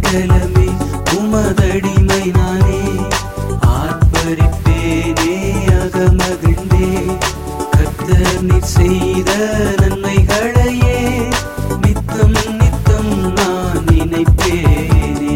அடைக்கலமே உமதடிமை நானே ஆர்ப்பரிப்பேனே அகமகிழ்ந்தே கர்த்தர் நீ செய்த நன்மைகளையே நித்தம் நித்தம் நான் நினைப்பேனே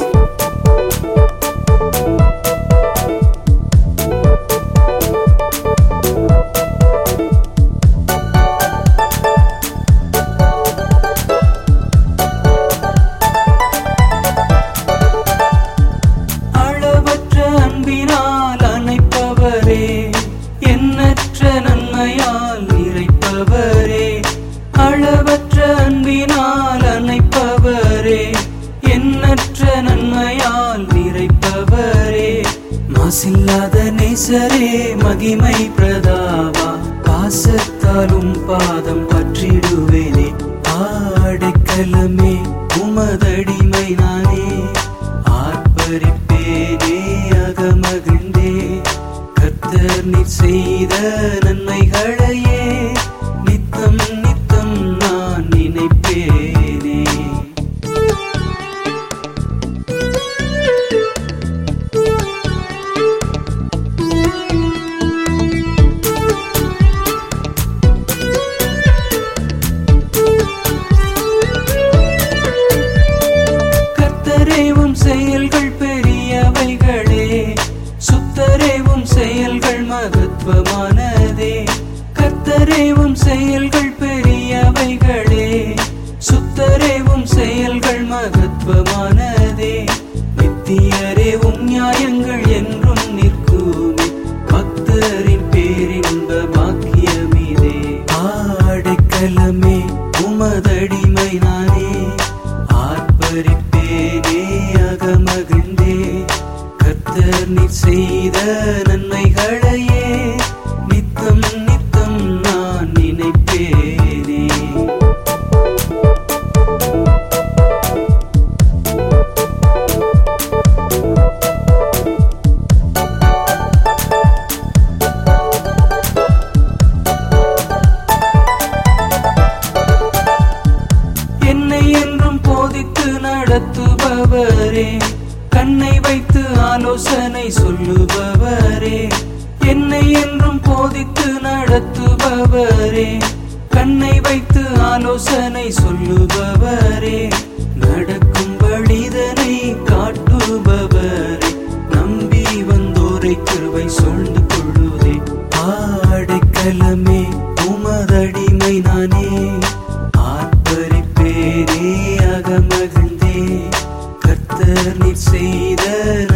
அளவற்ற அன்பினால் அணைப்பவரே எண்ணற்ற நன்மையால் நிறைப்பவரே அளவற்ற அன்பினால் அணைப்பவரே எண்ணற்ற நன்மையால் நிறைப்பவரே மாசில்லாத நேசரே மகிமை பிரதாவா பாசத்தாலும் பாதம் பற்றிடுவேனே ஆடைக்கலமே உமதடிமை நானே ஆர்ப்பரிப்பேனே அகமகிழ்ந்தே கர்த்தர் நீ செய்த நன்மைகளையே நித்தம் நித்தம் நான் நினைப்பேனே கர்த்தரேவும் செயல்கள் பெரியவைகளே சுத்தரேவும் செயல்கள் மகத்துவமானதே கர்த்தரேவும் செயல்கள் பெரியவைகளே சுத்தரேவும் செயல்கள் மகத்துவமானதே நித்தியரேவும் நியாயங்கள் என்றும் நிற்குமே பக்தரின் பேரின்ப பாக்கியமிதே ஆடைக்கலமே உமதடிமை நானே ஆர்ப்பரிப்பேனே அகமகிழ்ந்தே கர்த்தர் நீ செய்த நன்மைகளையே நித்தம் நித்தம் நான் நினைப்பேனே என்னை என்றும் போதித்து நடத்துபவரே கண்ணை வைத்து ஆலோசனை சொல்லுபவரே என்னை என்றும் போதித்து நடத்துபவரே கண்ணை வைத்து ஆலோசனை சொல்லுபவரே நடக்கும் வழிதனை காட்டுபவரே நம்பி வந்தோரை கிருபை சொல்ந்து கொள்ளுதே ஆடைக்கலமே உமதடிமை நானே ஆர்ப்பரிப்பேனே அகமகிழ்ந்தே கர்த்தர் நீர் செய்த